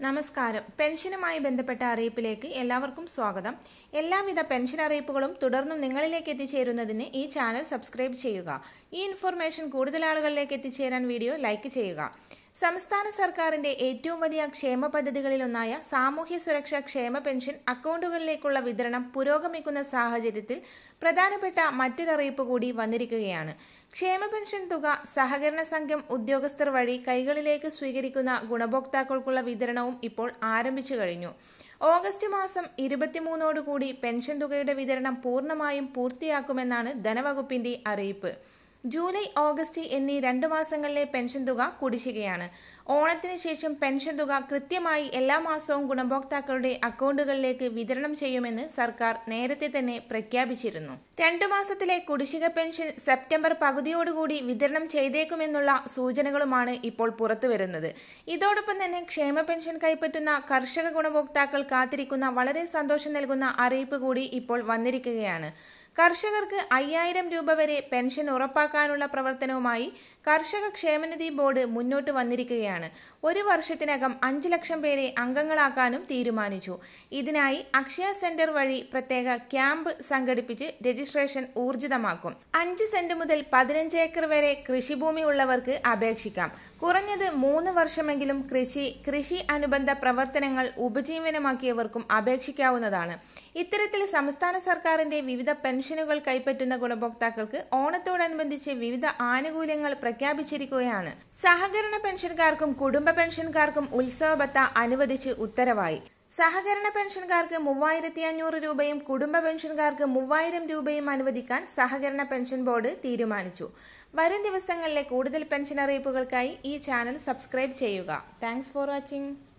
നമസ്കാരം പെൻഷനുമായി ബന്ധപ്പെട്ട അറിയിപ്പിലേക്ക് എല്ലാവർക്കും സ്വാഗതം എല്ലാവിധ പെൻഷൻ അറിയിപ്പുകളും തുടർന്നും നിങ്ങളിലേക്ക് എത്തിച്ചേരുന്നതിന് ഈ ചാനൽ സബ്സ്ക്രൈബ് ചെയ്യുക ഈ ഇൻഫർമേഷൻ കൂടുതൽ ആളുകളിലേക്ക് എത്തിച്ചേരാൻ വീഡിയോ ലൈക്ക് ചെയ്യുക സംസ്ഥാന സർക്കാരിന്റെ ഏറ്റവും വലിയ ക്ഷേമ പദ്ധതികളിലൊന്നായ സാമൂഹ്യ സുരക്ഷാ ക്ഷേമ പെൻഷൻ അക്കൗണ്ടുകളിലേക്കുള്ള വിതരണം പുരോഗമിക്കുന്ന സാഹചര്യത്തിൽ പ്രധാനപ്പെട്ട മറ്റൊരറിയിപ്പ് കൂടി വന്നിരിക്കുകയാണ് ക്ഷേമ പെൻഷൻ തുക സഹകരണ സംഘം ഉദ്യോഗസ്ഥർ വഴി കൈകളിലേക്ക് സ്വീകരിക്കുന്ന ഗുണഭോക്താക്കൾക്കുള്ള വിതരണവും ഇപ്പോൾ ആരംഭിച്ചു കഴിഞ്ഞു ഓഗസ്റ്റ് മാസം ഇരുപത്തിമൂന്നോടുകൂടി പെൻഷൻ തുകയുടെ വിതരണം പൂർണ്ണമായും പൂർത്തിയാക്കുമെന്നാണ് ധനവകുപ്പിന്റെ അറിയിപ്പ് ജൂലൈ ഓഗസ്റ്റ് എന്നീ രണ്ട് മാസങ്ങളിലെ പെൻഷൻ തുക കുടിശ്ശികയാണ് ഓണത്തിന് ശേഷം പെൻഷൻ തുക കൃത്യമായി എല്ലാ മാസവും ഗുണഭോക്താക്കളുടെ അക്കൗണ്ടുകളിലേക്ക് വിതരണം ചെയ്യുമെന്ന് സർക്കാർ നേരത്തെ തന്നെ പ്രഖ്യാപിച്ചിരുന്നു രണ്ടു മാസത്തിലെ കുടിശ്ശിക പെൻഷൻ സെപ്റ്റംബർ പകുതിയോടുകൂടി വിതരണം ചെയ്തേക്കുമെന്നുള്ള സൂചനകളുമാണ് ഇപ്പോൾ പുറത്തുവരുന്നത് ഇതോടൊപ്പം തന്നെ ക്ഷേമ പെൻഷൻ കൈപ്പറ്റുന്ന കർഷക ഗുണഭോക്താക്കൾ കാത്തിരിക്കുന്ന വളരെ സന്തോഷം നൽകുന്ന അറിയിപ്പ് കൂടി ഇപ്പോൾ വന്നിരിക്കുകയാണ് കർഷകർക്ക് അയ്യായിരം രൂപ വരെ പെൻഷൻ ഉറപ്പാക്കാനുള്ള പ്രവർത്തനവുമായി കർഷക ക്ഷേമനിധി ബോർഡ് മുന്നോട്ട് വന്നിരിക്കുകയാണ് ഒരു വർഷത്തിനകം അഞ്ച് ലക്ഷം പേരെ അംഗങ്ങളാക്കാനും തീരുമാനിച്ചു ഇതിനായി അക്ഷയ സെന്റർ വഴി പ്രത്യേക ക്യാമ്പ് സംഘടിപ്പിച്ച് രജിസ്ട്രേഷൻ ഊർജിതമാക്കും അഞ്ച് സെന്റ് മുതൽ പതിനഞ്ച് ഏക്കർ വരെ കൃഷിഭൂമി ഉള്ളവർക്ക് അപേക്ഷിക്കാം കുറഞ്ഞത് മൂന്ന് വർഷമെങ്കിലും കൃഷി കൃഷി അനുബന്ധ പ്രവർത്തനങ്ങൾ ഉപജീവനമാക്കിയവർക്കും അപേക്ഷിക്കാവുന്നതാണ് ഇത്തരത്തിൽ സംസ്ഥാന സർക്കാരിന്റെ വിവിധ പെൻഷനുകൾ കൈപ്പറ്റുന്ന ഗുണഭോക്താക്കൾക്ക് ഓണത്തോടനുബന്ധിച്ച് വിവിധ ആനുകൂല്യങ്ങൾ പ്രഖ്യാപിച്ചിരിക്കുകയാണ് സഹകരണ പെൻഷൻകാർക്കും കുടുംബ പെൻഷൻകാർക്കും ഉത്സവ ഭത്ത അനുവദിച്ച് ഉത്തരവായി സഹകരണ പെൻഷൻകാർക്ക് മൂവായിരത്തി അഞ്ഞൂറ് രൂപയും കുടുംബ പെൻഷൻകാർക്ക് മൂവായിരം രൂപയും അനുവദിക്കാൻ സഹകരണ പെൻഷൻ ബോർഡ് തീരുമാനിച്ചു വരും ദിവസങ്ങളിലെ കൂടുതൽ പെൻഷൻ അറിയിപ്പുകൾക്കായി ഈ ചാനൽ സബ്സ്ക്രൈബ് ചെയ്യുക താങ്ക്സ് ഫോർ വാച്ചിങ്